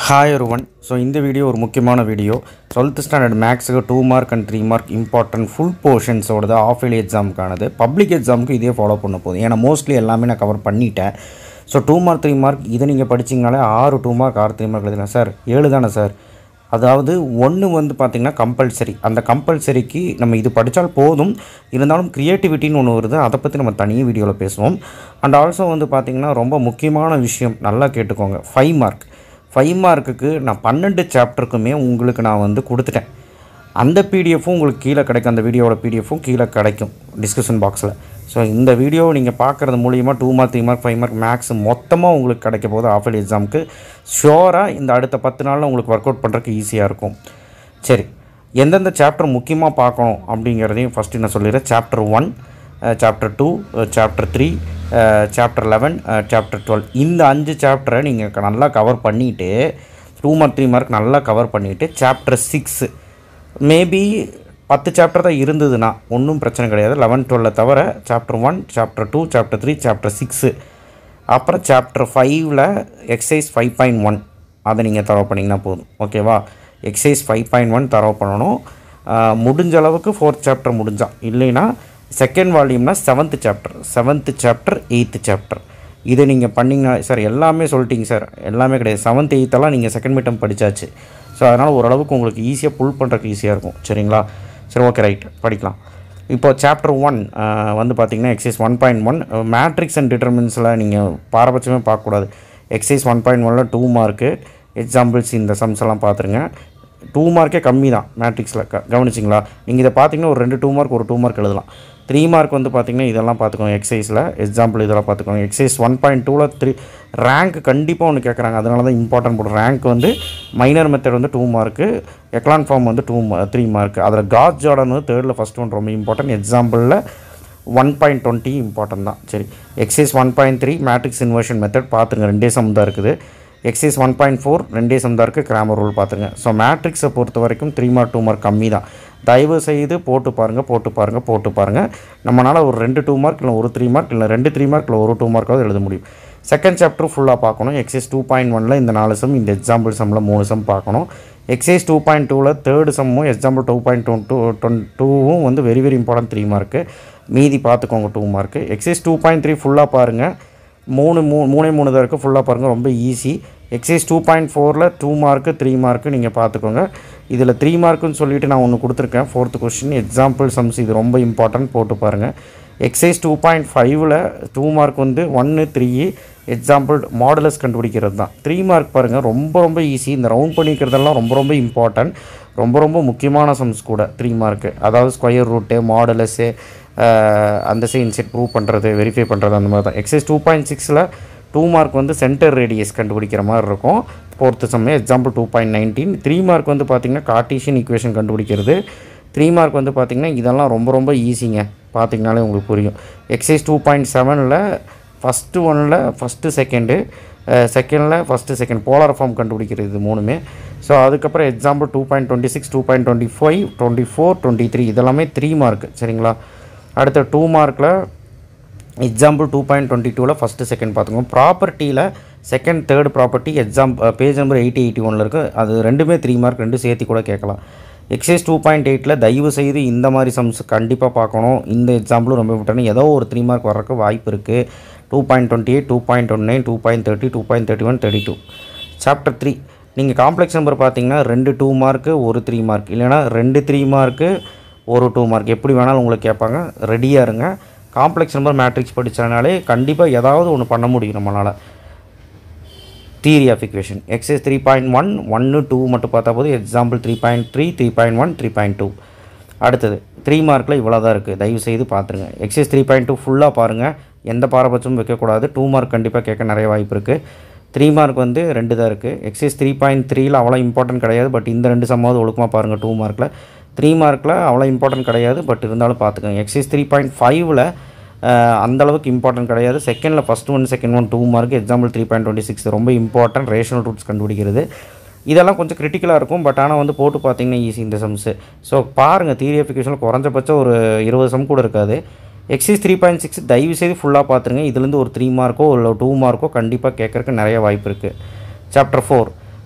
hi ஒருவன் so இந்த video ஒரு முக்கியமான வீடியோ டுவெல்த் ஸ்டாண்டர்ட் மேக்ஸுக்கு two mark and three mark important full போர்ஷன்ஸோடது ஆஃப் இயர்லி எக்ஸாமுக்கானது பப்ளிக் எக்ஸாமுக்கு இதே ஃபாலோ பண்ண போகுது ஏன்னா மோஸ்ட்லி எல்லாமே நான் கவர் பண்ணிட்டேன் so two mark three mark இதை நீங்கள் படிச்சிங்கனாலே ஆறு டூ மார்க் ஆறு த்ரீ மார்க் எழுதலாம் சார் ஏழு தானே சார் அதாவது ஒன்று வந்து பார்த்திங்கன்னா கம்பல்சரி அந்த கம்பல்சரிக்கு நம்ம இது படித்தால் போதும் இருந்தாலும் க்ரியேட்டிவிட்டின்னு ஒன்று வருது அதை பற்றி நம்ம தனியாக வீடியோவில் பேசுவோம் அண்ட் ஆல்சோ வந்து பார்த்திங்கன்னா ரொம்ப முக்கியமான விஷயம் நல்லா கேட்டுக்கோங்க ஃபைவ் மார்க் ஃபைவ் மார்க்குக்கு நான் பன்னெண்டு சாப்டருக்குமே உங்களுக்கு நான் வந்து கொடுத்துட்டேன் அந்த பிடிஎஃப்பும் உங்களுக்கு கீழே கிடைக்கும் அந்த வீடியோவோட பிடிஎஃப்பும் கீழே கிடைக்கும் டிஸ்கஷன் பாக்ஸில் ஸோ இந்த வீடியோ நீங்கள் பார்க்குறது மூலியமாக two mark three mark five mark max மொத்தமாக உங்களுக்கு கிடைக்க போகுது ஆஃப் இயர்லி எக்ஸாமுக்கு ஷோராக இந்த அடுத்த பத்து நாளில் உங்களுக்கு ஒர்க் அவுட் பண்ணுறதுக்கு ஈஸியாக இருக்கும் சரி எந்தெந்த சாப்டர் முக்கியமாக பார்க்கணும் அப்படிங்கிறதையும் ஃபஸ்ட்டு நான் சொல்லிடுறேன் chapter one chapter two chapter three chapter eleven chapter twelve இந்த அஞ்சு சாப்டரை நீங்கள் நல்லா கவர் பண்ணிவிட்டு டூ மார்க் த்ரீ மார்க் நல்லா கவர் பண்ணிவிட்டு சாப்டர் சிக்ஸு மேபி பத்து சாப்டர் தான் இருந்ததுன்னா ஒன்றும் பிரச்சனை கிடையாது லெவன் டுவெல்லை தவிர chapter one chapter two chapter three chapter six அப்புறம் சாப்டர் ஃபைவ்ல எக்ஸசைஸ் ஃபைவ் பாயிண்ட் ஒன் அதை நீங்கள் தரவு பண்ணிங்கன்னா போதும் ஓகேவா எக்ஸசைஸ் ஃபைவ் பாயிண்ட் ஒன் தரவு பண்ணணும் ஆஹ் முடிஞ்ச அளவுக்கு ஃபோர்த் சாப்டர் முடிஞ்சா இல்லைன்னா செகண்ட் வால்யூம்னா seventh chapter seventh chapter eighth chapter இதை நீங்கள் பண்ணிங்கன்னா சார் எல்லாமே சொல்லிட்டீங்க சார் எல்லாமே கிடையாது செவன்த் எயித்தெல்லாம் நீங்கள் செகண்ட் மீட்டம் படித்தாச்சு ஸோ அதனால் ஓரளவுக்கு உங்களுக்கு ஈஸியாக புல் பண்ணுறதுக்கு ஈஸியாக இருக்கும் சரிங்களா சரி ஓகே ரைட் படிக்கலாம் இப்போ சாப்டர் ஒன் வந்து பார்த்தீங்கன்னா exercise one point one matrix and டிட்டர்மின்ஸில் நீங்கள் பாரபட்சமே பார்க்கக்கூடாது எக்ஸைஸ் ஒன் பாயிண்ட் ஒனில் டூ மார்க்கு எக்ஸாம்பிள்ஸ் இந்த சம்ஸ் எல்லாம் பார்த்துருங்க டூ மார்க்கே கம்மி தான் மேட்ரிக்ஸில் க கவனிச்சிங்களா நீங்கள் இதை பார்த்தீங்கன்னா ஒரு ரெண்டு டூ மார்க் ஒரு டூ மார்க் எழுதலாம் த்ரீ மார்க் வந்து பார்த்தீங்கன்னா இதெல்லாம் பார்த்துக்கோங்க எக்ஸைஸில் எக்ஸாம்பிள் இதெல்லாம் பார்த்துக்கோங்க எக்ஸைஸ் ஒன் பாயிண்ட் டூவில் த்ரீ ரேங்க் கண்டிப்பாக ஒன்று கேட்குறாங்க அதனால தான் இம்பார்ட்டன்ட் போடும் ரேங்க் வந்து மைனர் மெத்தட் வந்து டூ மார்க்கு எக்லான் ஃபார்ம் வந்து டூ த்ரீ மார்க் அதில் காட் ஜார்டன் வந்து தேர்டில் ஃபஸ்ட் ஒன் ரொம்ப இம்பார்ட்டன்ட் எக்ஸாம்பிளில் ஒன் பாயிண்ட் டுவெண்ட்டி இம்பார்ட்டன்ட் தான் சரி exercise one point three matrix inversion method பார்த்துங்க ரெண்டே சம் தான் இருக்குது எக்ஸைஸ் ஒன் பாயிண்ட் ஃபோர் ரெண்டே சம் தான் இருக்குது கிராமர் ரூல் பார்த்துங்க ஸோ மேட்ரிக்ஸை பொறுத்த வரைக்கும் த்ரீ மார்க் டூ மார்க் கம்மி தான் தயவு செய்து போட்டு பாருங்கள் போட்டு பாருங்கள் போட்டு பாருங்கள் நம்மளால் ஒரு ரெண்டு டூ மார்க் இல்லை ஒரு த்ரீ மார்க் இல்லை ரெண்டு த்ரீ மார்க் இல்லை ஒரு டூ மார்க்காவது எழுத முடியும் செகண்ட் சாப்டர் ஃபுல்லாக பார்க்கணும் எக்ஸைஸ் டூ பாயிண்ட் ஒனில் இந்த நாலு சம் இந்த எக்ஸாம்பிள் சம்மில் மூணு சம் பார்க்கணும் எக்ஸைஸ் டூ பாயிண்ட் டூவில் தேர்டு சம்மும் example two point two two டொன் டூவும் வந்து very very important three mark மீதி பார்த்துக்கோங்க two mark exercise two point three ஃபுல்லாக பாருங்கள் மூணு மூ மூணே மூணு தான் இருக்குது ஃபுல்லாக பாருங்கள் ரொம்ப ஈஸி எக்ஸைஸ் டூ பாயிண்ட் ஃபோரில் டூ மார்க்கு த்ரீ மார்க்கு நீங்கள் பார்த்துக்கோங்க இதில் த்ரீ மார்க்குன்னு சொல்லிட்டு நான் ஒன்று கொடுத்துருக்கேன் ஃபோர்த்து கொஸ்டின் எக்ஸாம்பிள் சம்ஸ் இது ரொம்ப இம்பார்ட்டன்ட் போட்டு பாருங்கள் எக்ஸைஸ் டூ பாயிண்ட் ஃபைவ்ல டூ மார்க் வந்து ஒன்று த்ரீ எக்ஸாம்பிள் மாடலஸ் கண்டுபிடிக்கிறது தான் த்ரீ மார்க் பாருங்கள் ரொம்ப ரொம்ப ஈஸி இந்த ரவுண்ட் பண்ணிக்கிறதெல்லாம் ரொம்ப ரொம்ப இம்பார்ட்டன்ட் ரொம்ப ரொம்ப முக்கியமான சம்ஸ் கூட த்ரீ மார்க்கு அதாவது ஸ்கொயர் ரூட்டு மாடலஸ்ஸு அந்த சைன் செட் ப்ரூவ் பண்ணுறது வெரிஃபை பண்ணுறது அந்த மாதிரி தான் எக்ஸைஸ் டூ பாயிண்ட் சிக்ஸில் டூ மார்க் வந்து சென்டர் ரேடியஸ் கண்டுபிடிக்கிற மாதிரி இருக்கும் ஃபோர்த்து சம்மே example two point nineteen three mark வந்து பார்த்திங்கன்னா கார்டீஷியன் ஈக்குவேஷன் கண்டுபிடிக்கிறது த்ரீ மார்க் வந்து பார்த்திங்கன்னா இதெல்லாம் ரொம்ப ரொம்ப ஈஸிங்க பார்த்திங்கனாலே உங்களுக்கு புரியும் எக்ஸைஸ் டூ பாயிண்ட் செவனில் ஃபஸ்ட்டு ஒனில் ஃபஸ்ட்டு செகண்டு செகண்டில் ஃபஸ்ட்டு செகண்ட் போலார் ஃபார்ம் கண்டுபிடிக்கிறது இது மூணுமே ஸோ அதுக்கப்புறம் example two point twenty six two point twenty five twenty four twenty three இதெல்லாமே த்ரீ மார்க் சரிங்களா அடுத்த டூ மார்க்கில் எக்ஸாம்பிள் டூ பாயிண்ட் டுவெண்ட்டி டூவில் ஃபஸ்ட்டு செகண்ட் பார்த்துக்கோங்க ப்ராப்பர்ட்டியில் second third property exam page number eighty eighty ஒனில் இருக்குது அது ரெண்டுமே த்ரீ மார்க் ரெண்டு சேர்த்து கூட கேட்கலாம் எக்ஸைஸ் டூ பாயிண்ட் எயிட்டில் தயவு செய்து இந்த மாதிரி சம்ஸ் கண்டிப்பாக பார்க்கணும் இந்த எக்ஸாம்பிளும் ரொம்ப இம்பார்ட்டன் ஏதோ ஒரு த்ரீ மார்க் வர்றதுக்கு வாய்ப்பு இருக்குது two point twenty eight two point one nine two point thirty two point thirty one thirty two chapter three நீங்கள் காம்ப்ளெக்ஸ் நம்பர் பார்த்தீங்கன்னா ரெண்டு டூ மார்க்கு ஒரு த்ரீ மார்க் இல்லைனா ரெண்டு த்ரீ மார்க்கு ஒரு டூ மார்க் எப்படி வேணாலும் உங்களுக்கு கேட்பாங்க ரெடியாக இருங்க காம்ப்ளெக்ஸ் நம்பர் மேட்ரிக்ஸ் படித்தனாலே கண்டிப்பாக ஏதாவது ஒன்று பண்ண முடியும் நம்மளால் theory of equation exercise three point one ஒன்று டூ மட்டும் பார்த்தா போது example three point three three point one three point two அடுத்தது த்ரீ மார்க்கில் இவ்வளோ தான் இருக்குது தயவு செய்து பார்த்துருங்க எக்ஸைஸ் த்ரீ பாயிண்ட் டூ ஃபுல்லாக பாருங்கள் எந்த பாரபட்சமும் வைக்கக்கூடாது டூ மார்க் கண்டிப்பாக கேட்க நிறைய வாய்ப்பு இருக்குது த்ரீ மார்க் வந்து ரெண்டு தான் இருக்குது எக்ஸைஸ் த்ரீ பாயிண்ட் த்ரீல அவ்வளோ இம்பார்ட்டன்ட் கிடையாது பட் இந்த ரெண்டு சம்மாவது ஒழுக்கமாக பாருங்கள் டூ மார்க்கில் த்ரீ மார்க்கில் அவ்வளோ இம்பார்ட்டன்ட் கிடையாது பட் இருந்தாலும் பார்த்துக்கோங்க எக்ஸைஸ் த்ரீ பாயிண்ட் ஃபைவ்ல அந்தளவுக்கு இம்பார்ட்டன்ட் கிடையாது செகண்டில் first one second one two mark example three point twenty six ரொம்ப இம்பார்ட்டன்ட் ரேஷனல் ரூட்ஸ் கண்டுபிடிக்கிறது இதெல்லாம் கொஞ்சம் கிரிட்டிக்கலாக இருக்கும் பட் ஆனால் வந்து போட்டு பார்த்தீங்கன்னா ஈஸி இந்த சம்ஸு ஸோ பாருங்கள் தியரிஃபிகேஷனில் குறைஞ்சபட்சம் ஒரு இருபது சம் கூட இருக்காது எக்ஸைஸ் த்ரீ பாயிண்ட் சிக்ஸ் தயவு செய்து ஃபுல்லாக பார்த்துருங்க இதுலேருந்து ஒரு த்ரீ மார்க்கோ இல்லை டூ மார்க்கோ கண்டிப்பாக கேட்குறக்கு நிறைய வாய்ப்பு இருக்குது chapter four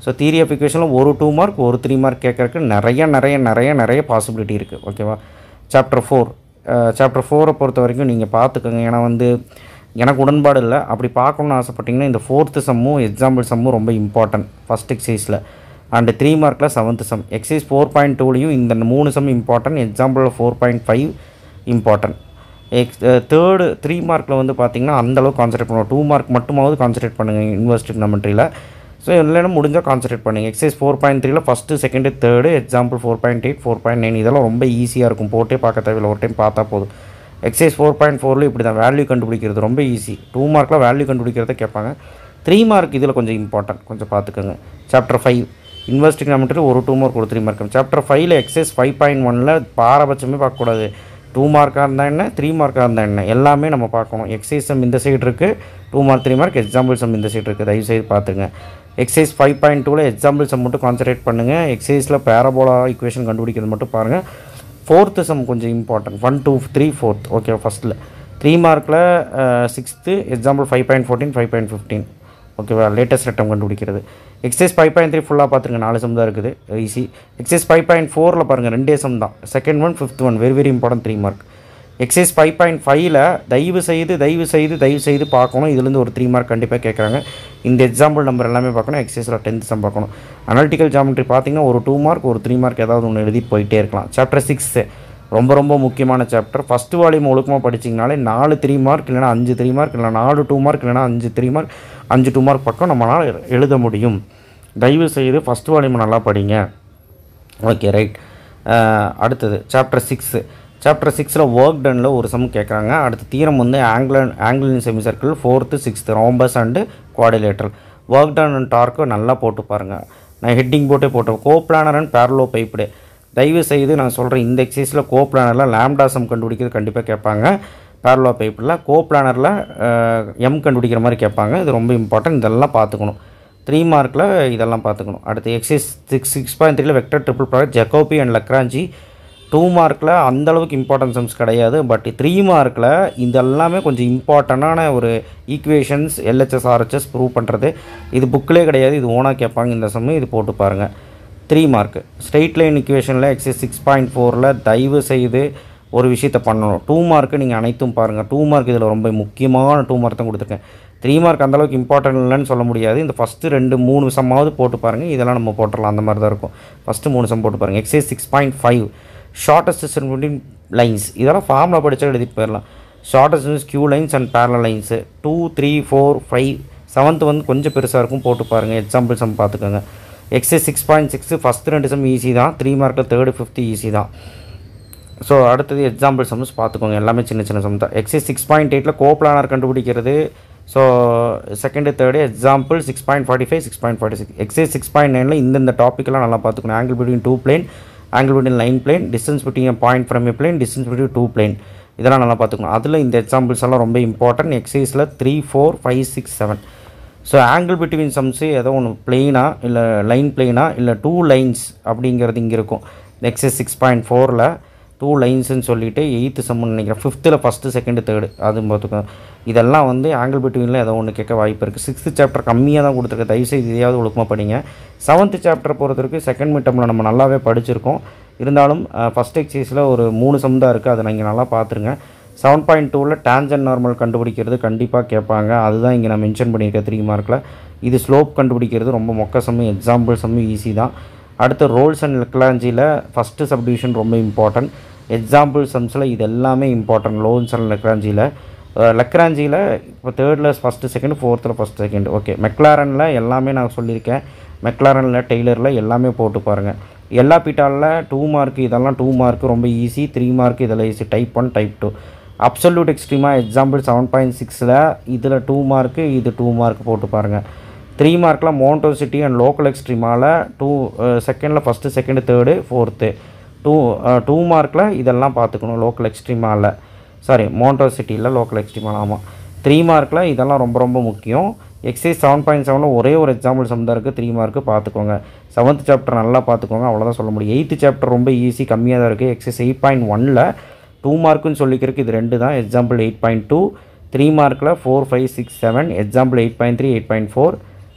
so theory of ஈக்குவேஷனில் ஒரு டூ மார்க் ஒரு த்ரீ மார்க் கேட்கறதுக்கு நிறைய நிறைய நிறைய நிறைய பாசிபிலிட்டி இருக்குது ஓகேவா சாப்டர் ஃபோர் சாப்டர் ஃபோரை பொறுத்த வரைக்கும் நீங்கள் பார்த்துக்கோங்க ஏன்னா வந்து எனக்கு உடன்பாடு இல்லை அப்படி பார்க்கணுன்னு ஆசைப்பட்டீங்கன்னா இந்த ஃபோர்த்து சம்மும் எக்ஸாம்பிள் சம்மும் ரொம்ப இம்பார்ட்டன்ட் ஃபஸ்ட் எக்ஸைஸில் அண்டு த்ரீ மார்க்கில் seventh sum exercise four point டூலையும் இந்த மூணு சம் இம்பார்ட்டன்ட் எக்ஸாம்பிளில் four point five important ex third three மார்க்கில் வந்து பார்த்தீங்கன்னா அந்தளவுக்கு கான்சன்ட்ரேட் பண்ணுவோம் டூ மார்க் மட்டுமாவது கான்சன்ட்ரேட் பண்ணுங்கள் யூனிவர்சிட்டி ட்ரிக்னாமெட்ரியில் ஸோ இல்லைன்னா முடிஞ்சால் கான்சன்ட்ரேட் பண்ணுங்கள் எக்ஸைஸ் ஃபோர் பாயிண்ட் த்ரீல first second third example four point eight four point nine இதெல்லாம் ரொம்ப ஈஸியாக இருக்கும் போட்டே பார்க்க தேவையில்லை ஒரு டைம் பார்த்தா போதும் எக்ஸைஸ் ஃபோர் பாயிண்ட் ஃபோரில் இப்படி தான் வேல்யூ கண்டுபிடிக்கிறது ரொம்ப ஈஸி டூ மார்க்கில் வேல்யூ கண்டுபிடிக்கிறத கேட்பாங்க த்ரீ மார்க் இதில் கொஞ்சம் இம்பார்ட்டன்ட் கொஞ்சம் பார்த்துக்கோங்க சாப்டர் ஃபைவ் இன்வெஸ்டிங் கமெண்ட்ரி ஒரு டூ மார்க் ஒரு த்ரீ மார்க் சாப்டர் ஃபைவ்ல எக்ஸைஸ் ஃபைவ் பாயிண்ட் ஒனில் பாரபட்சமே பார்க்கக்கூடாது டூ மார்க்காக இருந்தால் என்ன த்ரீ மார்க்காக இருந்தால் என்ன எல்லாமே நம்ம பார்க்கணும் எக்ஸைஸ் சம் இந்த சைடு இருக்குது two mark three mark example sum இந்த சைடு இருக்குது தயவுசெய்து பார்த்துங்க எக்ஸைஸ் ஃபைவ் பாயிண்ட் டூவில் எக்ஸாம்பிள் சம் மட்டும் கான்சன்ட்ரேட் பண்ணுங்கள் எக்ஸைஸில் பேரபோலா ஈக்குவேஷன் கண்டுபிடிக்கிறது மட்டும் பாருங்கள் ஃபோர்த்து சம் கொஞ்சம் important one two three fourth okay ஃபஸ்ட்டில் த்ரீ மார்க்கில் sixth example five point fourteen five point fifteen ஓகேவா லேட்டஸ்ட் ரெட்டம் கண்டுபிடிக்கிறது எக்ஸைஸ் ஃபைவ் பாயிண்ட் த்ரீ ஃபுல்லாக பார்த்துருங்க நாலு சம் தான் இருக்குது ஈஸி எக்ஸைஸ் ஃபைவ் பாயிண்ட் ஃபோரில் பாருங்கள் ரெண்டே சம் தான் second one fifth one very very important three mark exercise five point ஃபைவ்ல தயவு செய்து தயவு செய்து தயவு செய்து பார்க்கணும் இதுலேருந்து ஒரு த்ரீ மார்க் கண்டிப்பாக கேட்குறாங்க இந்த எக்ஸாம்பிள் நம்பர் எல்லாமே பார்க்கணும் எக்ஸைஸில் டென்த் சம் பார்க்கணும் அனாலிட்டிக்கல் ஜாமெட்ரி பார்த்தீங்கன்னா ஒரு டூ மார்க் ஒரு த்ரீ மார்க் ஏதாவது ஒன்று எழுதி போயிட்டே இருக்கலாம் சாப்டர் சிக்ஸு ரொம்ப ரொம்ப முக்கியமான சாப்டர் ஃபஸ்ட்டு வால்யூம் ஒழுக்கமாக படிச்சிங்கனாலே நாலு த்ரீ மார்க் இல்லைனா அஞ்சு த்ரீ மார்க் இல்லைனா நாலு டூ மார்க் இல்லைனா அஞ்சு த்ரீ மார்க் அஞ்சு டூ மார்க் பக்கம் நம்மளால் எழுத முடியும் தயவு செய்து ஃபஸ்ட் வால்யூம் நல்லா படிங்க ஓகே ரைட் அடுத்தது சாப்டர் சிக்ஸு சாப்டர் சிக்ஸில் ஒர்க் டனில் ஒரு சம் கேட்குறாங்க அடுத்த தீரம் வந்து angle angle in semicircle fourth sixth rhombus and quadrilateral work done and டார்க்கு நல்லா போட்டு பாருங்கள் நான் ஹெட்டிங் போட்டே போட்டேன் coplanar and parallelepiped தயவு செய்து நான் சொல்கிறேன் இந்த எக்ஸைஸில் கோ பிளானரில் லேம்டா சம் கண்டுபிடிக்கிறது கண்டிப்பாக கேட்பாங்க பேரலோ பைப்பில் கோ பிளானரில் எம் கண்டுபிடிக்கிற மாதிரி கேட்பாங்க இது ரொம்ப இம்பார்ட்டன்ட் இதெல்லாம் பார்த்துக்கணும் த்ரீ மார்க்கில் இதெல்லாம் பார்த்துக்கணும் அடுத்து எக்ஸைஸ் சிக்ஸ் சிக்ஸ் பாயிண்ட் த்ரீல vector triple product Jacobi and Lagrange two மார்க்கில் அந்தளவுக்கு இம்பார்ட்டன்ட் சம்ஸ் கிடையாது பட் த்ரீ மார்க்கில் இதெல்லாமே கொஞ்சம் இம்பார்ட்டண்டான ஒரு ஈக்குவேஷன்ஸ் எல்ஹெச்எஸ் ஆர்ஹெச்எஸ் ப்ரூவ் பண்ணுறது இது புக்கிலே கிடையாது இது ஓனாக கேட்பாங்க இந்த சம்மு இது போட்டு பாருங்கள் த்ரீ மார்க் ஸ்ட்ரெயிட் லைன் இக்குவேஷனில் எக்ஸைஸ் சிக்ஸ் பாயிண்ட் ஃபோரில் தயவு செய்து ஒரு விஷயத்தை பண்ணணும் டூ மார்க்கு நீங்கள் அனைத்தும் பாருங்கள் டூ மார்க் இதில் ரொம்ப முக்கியமான டூ மார்க் தான் கொடுத்துருக்கேன் த்ரீ மார்க் அந்தளவுக்கு இம்பார்ட்டன்ட் இல்லைன்னு சொல்ல முடியாது இந்த ஃபஸ்ட்டு ரெண்டு மூணு சம்மாவது போட்டு பாருங்கள் இதெல்லாம் நம்ம போட்டுடலாம் அந்த மாதிரி தான் இருக்கும் ஃபஸ்ட்டு மூணு சம் போட்டு பாருங்கள் exercise six point five shortest distance between lines இதெல்லாம் ஃபார்மில் படித்தா எழுதிட்டு போயிடலாம் shortest distance skew lines and parallel lines two three four five seventh வந்து கொஞ்சம் பெருசாக இருக்கும் போட்டு பாருங்கள் எக்ஸாம்பிள் சம் பார்த்துக்கோங்க exercise six point six first ரெண்டு சம் ஈஸி தான் த்ரீ மார்க்கில் தேர்டு ஃபிஃப்த்து ஈஸி தான் ஸோ அடுத்தது எக்ஸாம்பிள் சம்ஸ் பார்த்துக்கோங்க எல்லாமே சின்ன சின்ன சம் தான் எக்ஸைஸ் சிக்ஸ் பாயிண்ட் எயிட்டில் கோப்ளானர் கண்டுபிடிக்கிறது so second third example six point forty five six point forty six exercise six point நைனில் இந்தந்த டாப்பிக்கெல்லாம் நல்லா பார்த்துக்கணும் angle between two plane angle between line plane distance between point from a plane distance between two plane இதெல்லாம் நல்லா பார்த்துக்கணும் அதில் இந்த எக்ஸாம்பிள்ஸ் எல்லாம் ரொம்ப இம்பார்ட்டன்ட் எக்ஸைஸில் three four five six seven so angle between sums ஏதோ ஒன்று பிளெயினா இல்லை லைன் பிளெயினா இல்லை டூ லைன்ஸ் அப்படிங்கிறது இங்கே இருக்கும் எக்ஸைஸ் சிக்ஸ் பாயிண்ட் ஃபோரில் டூ லைன்ஸ்னு சொல்லிட்டு எயித்து சம்னு நினைக்கிறேன் ஃபிஃப்த்தில் ஃபஸ்ட்டு செகண்டு தேர்டு அது பார்த்துக்கோ இதெல்லாம் வந்து ஆங்கிள் பிட்வீனில் ஏதோ ஒன்று கேட்க வாய்ப்பு இருக்குது சிக்ஸ்த்து சாப்டர் கம்மியாக தான் கொடுத்துருக்கு தயவுசெய்து இதையாவது ஒழுக்கமாக படிங்க செவன்த்து சாப்டர் பொறுத்த வரைக்கும் செகண்ட் மிட்டமில் நம்ம நல்லாவே படிச்சிருக்கோம் இருந்தாலும் ஃபஸ்ட் எக்ஸைஸில் ஒரு மூணு சம் தான் இருக்குது அதை நீங்கள் நல்லா பார்த்துருங்க செவன் பாயிண்ட் டூவில் டேஞ்சன் நார்மல் கண்டுபிடிக்கிறது கண்டிப்பாக கேட்பாங்க அதுதான் இங்கே நான் மென்ஷன் பண்ணியிருக்கேன் த்ரீ மார்க்கில் இது ஸ்லோப் கண்டுபிடிக்கிறது ரொம்ப மொக்க சம்மு எக்ஸாம்பிள் சம்மு ஈஸி தான் அடுத்து ரோல்ஸ் அண்ட் லெக்லாஞ்சியில் ஃபஸ்ட்டு சப்டிவிஷன் ரொம்ப இம்பார்ட்டன்ட் எக்ஸாம்பிள் சம்ஸில் இது எல்லாமே இம்பார்ட்டன்ட் லோன்ஸ் அண்ட் லெக்ராஞ்சியில் லெக்ராஞ்சியில் இப்போ தேர்டில் ஃபஸ்ட்டு செகண்ட் ஃபோர்த்தில் ஃபஸ்ட் செகண்ட் ஓகே மெக்லாரனில் எல்லாமே நான் சொல்லியிருக்கேன் மெக்லாரனில் டெய்லரில் எல்லாமே போட்டு பாருங்கள் எல்லா பீட்டாலில் டூ மார்க் இதெல்லாம் டூ மார்க் ரொம்ப ஈஸி த்ரீ மார்க் இதெல்லாம் easy type one type two absolute எக்ஸ்ட்ரீமாக எக்ஸாம்பிள் செவன் பாயிண்ட் சிக்ஸில் இதில் டூ மார்க்கு இது டூ மார்க் போட்டு பாருங்கள் த்ரீ மார்க்கில் மோண்டோசிட்டி அண்ட் லோக்கல் எக்ஸ்ட்ரீமாவில் டூ செகண்டில் first second third fourth two two மார்க்கில் இதெல்லாம் பார்த்துக்கணும் லோக்கல் எக்ஸ்ட்ரீமாவில் சாரி மோண்டோசிட்டியில் லோக்கல் எக்ஸ்ட்ரீமால் ஆமாம் த்ரீ மார்க்கில் இதெல்லாம் ரொம்ப ரொம்ப முக்கியம் எக்ஸைஸ் செவன் பாயிண்ட் செவனில் ஒரே ஒரு எக்ஸாம்பிள் சம் தான் இருக்குது த்ரீ மார்க்கு பார்த்துக்கோங்க செவன்த் சாப்டர் நல்லா பார்த்துக்கோங்க அவ்வளோதான் சொல்ல முடியும் எயித்து சாப்டர் ரொம்ப ஈஸி கம்மியாக தான் இருக்குது எக்ஸைஸ் எயிட் பாயிண்ட் ஒனில் டூ மார்க்குன்னு சொல்லிக்கிறதுக்கு இது ரெண்டு தான் example eight point two three மார்க்கில் four five six seven example eight point three eight point four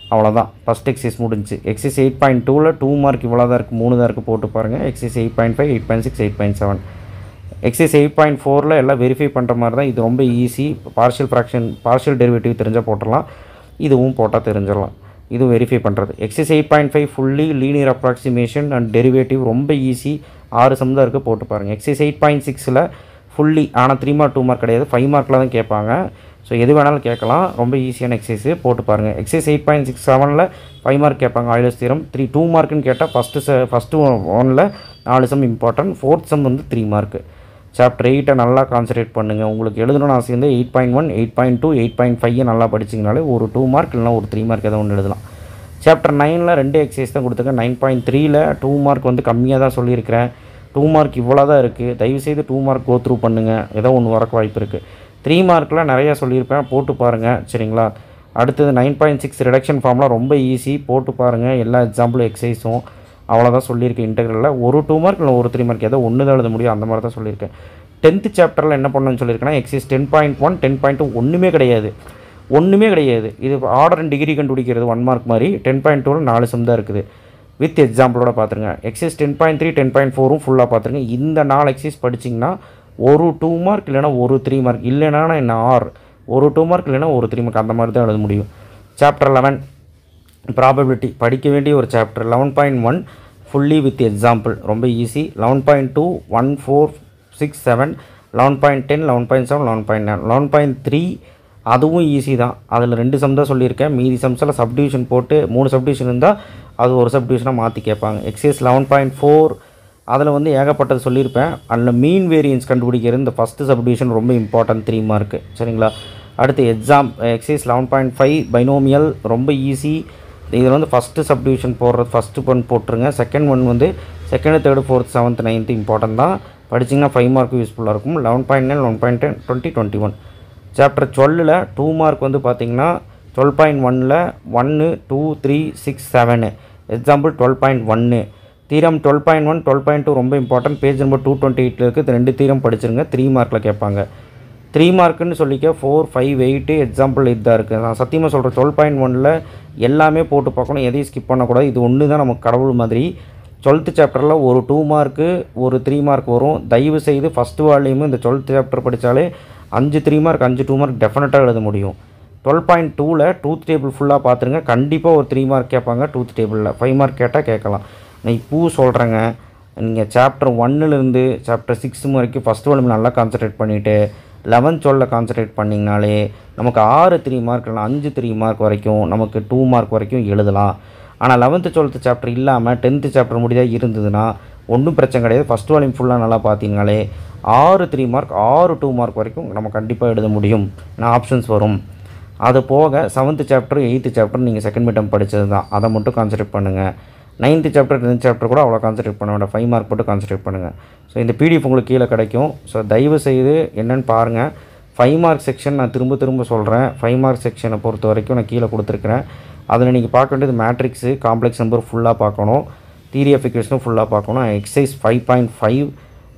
அவ்வளோதான் ஃபஸ்ட் எக்ஸைஸ் முடிஞ்சு எக்ஸைஸ் எயிட் பாயிண்ட் டூவில் டூ மார்க் இவ்வளோ தான் இருக்குது மூணு தான் இருக்குது போட்டு பாருங்கள் exercise eight point five eight point six eight point seven exercise eight point ஃபோரில் எல்லாம் வெரிஃபை பண்ணுற மாதிரி தான் இது ரொம்ப easy partial fraction partial derivative தெரிஞ்சால் போட்டுடலாம் இதுவும் போட்டால் தெரிஞ்சிடலாம் இது வெரிஃபை பண்ணுறது exercise eight point five fully linear approximation and derivative ரொம்ப ஈஸி ஆறு சம் தான் இருக்குது போட்டு பாருங்கள் எக்ஸைஸ் எயிட் பாயிண்ட் சிக்ஸில் ஃபுல்லி ஆனால் த்ரீ மார்க் டூ மார்க் கிடையாது ஃபைவ் மார்க்கில் தான் கேட்பாங்க ஸோ எது வேணாலும் கேட்கலாம் ரொம்ப ஈஸியான எக்ஸசைஸ் போட்டு பாருங்கள் எக்ஸசைஸ் எயிட் பாயிண்ட் சிக்ஸ் செவனில் ஃபைவ் மார்க் கேட்பாங்க ஆயிலஸ் தீரம் த்ரீ டூ மார்க்குன்னு கேட்டால் ஃபஸ்ட்டு ச ஃபஸ்ட்டு ஒனில் நாலு சம் இம்பார்ட்டன்ட் ஃபோர்த் சம் வந்து த்ரீ மார்க்கு சாப்டர் எயிட்டை நல்லா கான்சன்ட்ரேட் பண்ணுங்கள் உங்களுக்கு எழுதணும்னு ஆசை வந்து eight point one eight point two eight point five நல்லா படிச்சிங்கனாலே ஒரு டூ மார்க் இல்லைனா ஒரு த்ரீ மார்க் ஏதோ ஒன்று எழுதலாம் சாப்டர் நைனில் ரெண்டு எக்ஸசைஸ் தான் கொடுத்துருக்கேன் நைன் பாயிண்ட் த்ரீல டூ மார்க் வந்து கம்மியாக தான் சொல்லியிருக்கிறேன் டூ மார்க் இவ்வளோ தான் இருக்குது தயவுசெய்து டூ மார்க் கோ த்ரூ பண்ணுங்கள் ஏதோ ஒன்று வரக்கு வாய்ப்பு இருக்குது த்ரீ மார்க்கில் நிறையா சொல்லியிருப்பேன் போட்டு பாருங்கள் சரிங்களா அடுத்தது நைன் பாயிண்ட் சிக்ஸ் ரிடக்ஷன் ஃபார்ம்லாம் ரொம்ப ஈஸி போட்டு பாருங்கள் எல்லா எக்ஸாம்பிளும் எக்ஸசைஸும் அவ்வளோதான் சொல்லியிருக்கேன் இன்டெகிரலில் ஒரு டூ மார்க் இல்லை ஒரு த்ரீ மார்க் ஏதோ ஒன்று தான் எழுத முடியும் அந்த மாதிரி தான் சொல்லியிருக்கேன் டென்த்து சாப்டரில் என்ன பண்ணணும்னு சொல்லியிருக்கேன்னா exercise ten point one ten point two ஒன்றுமே கிடையாது ஒன்றுமே கிடையாது இது ஆர்டர் அண்ட் டிகிரி கண்டுபிடிக்கிறது ஒன் மார்க் மாதிரி டென் பாயிண்ட் டூவில் நாலு சம் தான் இருக்குது வித் எக்ஸாம்பிளோட பார்த்துருங்க exercise ten point three ten point ஃபோரும் ஃபுல்லாக பார்த்துருங்க இந்த நாலு எக்ஸைஸ் படிச்சிங்கன்னா ஒரு டூ மார்க் இல்லைனா ஒரு த்ரீ மார்க் இல்லைனா என்ன ஆர் ஒரு டூ மார்க் இல்லைனா ஒரு த்ரீ மார்க் அந்த மாதிரி தான் எழுத முடியும் சாப்டர் லெவன் ப்ராபபிலிட்டி படிக்க வேண்டிய ஒரு chapter eleven point one fully with example ரொம்ப easy eleven point two one four six seven eleven point ten eleven point seven eleven point nine eleven point three அதுவும் ஈஸி தான் அதில் ரெண்டு some தான் சொல்லியிருக்கேன் மீதி சம்ஸில் சப்டிவிஷன் போட்டு மூணு சப்டிவிஷன் இருந்தால் அது ஒரு சப்டிவிஷனாக மாற்றி கேட்பாங்க எக்ஸைஸ் லெவன் பாயிண்ட் ஃபோர் அதில் வந்து ஏகப்பட்டது சொல்லியிருப்பேன் அதில் மீன் வேரியன்ஸ் கண்டுபிடிக்கிறது இந்த ஃபஸ்ட்டு சப்டிவிஷன் ரொம்ப இம்பார்ட்டன்ட் த்ரீ மார்க்கு சரிங்களா அடுத்து exam exercise eleven point five binomial ரொம்ப ஈஸி இதில் வந்து ஃபஸ்ட்டு சப்டிவிஷன் போடுறது ஃபஸ்ட்டு ஒன் போட்டுருங்க செகண்ட் ஒன் வந்து second third fourth seventh ninth important தான் படிச்சிங்கன்னா ஃபைவ் மார்க் யூஸ்ஃபுல்லாக இருக்கும் eleven point nine eleven point ten twenty twenty one chapter டுவெல்லில் டூ மார்க் வந்து பார்த்தீங்கன்னா டுவெல் பாயிண்ட் ஒனில் ஒன்று two three six seven example twelve point ஒன்று தீரம் twelve point one twelve point two ரொம்ப important page number two twenty எயிட்டில் இருக்குது இது ரெண்டு தீரம் படிச்சிருங்க த்ரீ மார்க்கில் கேட்பாங்க த்ரீ மார்க்குன்னு சொல்லிக்க ஃபோர் ஃபைவ் எயிட்டு எக்ஸாம்பிள் இதுதான் இருக்குது நான் சத்தியமாக சொல்கிறேன் டுவெல் பாயிண்ட் ஒனில் எல்லாமே போட்டு பார்க்கணும் எதையும் ஸ்கிப் பண்ணக்கூடாது இது ஒன்று தான் நமக்கு கடவுள் மாதிரி டுவெல்த்து சாப்டரில் ஒரு டூ மார்க்கு ஒரு த்ரீ மார்க் வரும் தயவு செய்து ஃபஸ்ட்டு வால்யூமு இந்த டுவெல்த்து சாப்டர் படித்தாலே அஞ்சு த்ரீ மார்க் அஞ்சு டூ மார்க் டெஃபினட்டாக எழுத முடியும் டுவெல் பாயிண்ட் டூவில் டூத் டேபிள் ஃபுல்லாக பார்த்துருங்க கண்டிப்பாக ஒரு த்ரீ மார்க் கேட்பாங்க டூத் டேபிளில் ஃபைவ் மார்க் கேட்டால் கேட்கலாம் நான் இப்போ சொல்கிறேங்க நீங்கள் சாப்டர் ஒன்னுலேருந்து சாப்டர் சிக்ஸ் வரைக்கும் ஃபஸ்ட் வால்யூம் நல்லா கான்சன்ட்ரேட் பண்ணிவிட்டு லெவன்த் டுவெலில் கான்சன்ட்ரேட் பண்ணிங்கனாலே நமக்கு ஆறு த்ரீ மார்க் இல்லை அஞ்சு த்ரீ மார்க் வரைக்கும் நமக்கு டூ மார்க் வரைக்கும் எழுதலாம் ஆனால் லெவன்த்து டுவெல்த்து சாப்டர் இல்லாமல் டென்த்து சாப்டர் முடிதாக இருந்ததுன்னா ஒன்றும் பிரச்சனை கிடையாது ஃபஸ்ட் வால்யூம் ஃபுல்லாக நல்லா பார்த்தீங்கனாலே ஆறு த்ரீ மார்க் ஆறு டூ மார்க் வரைக்கும் நம்ம கண்டிப்பாக எழுத முடியும் நான் ஆப்ஷன்ஸ் வரும் அது போக செவன்த்து சாப்டர் எயித்து சாப்டர் நீங்கள் செகண்ட் மீட்டம் படித்தது தான் அதை மட்டும் கான்சன்ட்ரேட் பண்ணுங்கள் நைன்த்து சாப்டர் டென்த் சாப்டர் கூட அவ்வளோ கான்சன்ட்ரேட் பண்ண வேண்டாம் ஃபைவ் மார்க் போட்டு கான்சன்ட்ரேட் பண்ணுங்கள் ஸோ இந்த பிடிஎஃப் உங்களுக்கு கீழே கிடைக்கும் ஸோ தயவு செய்து என்னென்னு பாருங்கள் ஃபைவ் மார்க் செக்ஷன் நான் திரும்ப திரும்ப சொல்கிறேன் ஃபைவ் மார்க் செக்ஷனை பொறுத்த வரைக்கும் நான் கீழே கொடுத்துருக்குறேன் அதில் நீங்கள் பார்க்க வேண்டியது மேட்ரிக்ஸு காம்ப்ளெக்ஸ் நம்பர் ஃபுல்லாக பார்க்கணும் தியரி ஆஃப் இக்குவேஷனும் ஃபுல்லாக பார்க்கணும் exercise five point five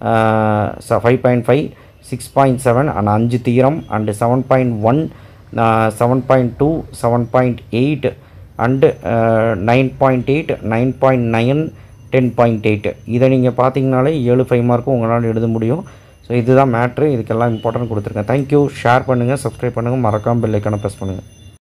five point five six point seven and அஞ்சு theorem and seven point one seven point two seven point eight and nine point eight nine point nine ten point eight இதை நீங்கள் பார்த்தீங்கனாலே ஏழு five மார்க்கும் உங்களால் எழுத முடியும் so இதுதான் மேட்ரு இதுக்கெல்லாம் இம்பார்ட்டன்ட் கொடுத்துருக்கேன் தேங்க்யூ ஷேர் பண்ணுங்கள் சப்ஸ்கிரைப் பண்ணுங்கள் மறக்காமல் பெல் ஐக்கானை ப்ரெஸ் பண்ணுங்கள்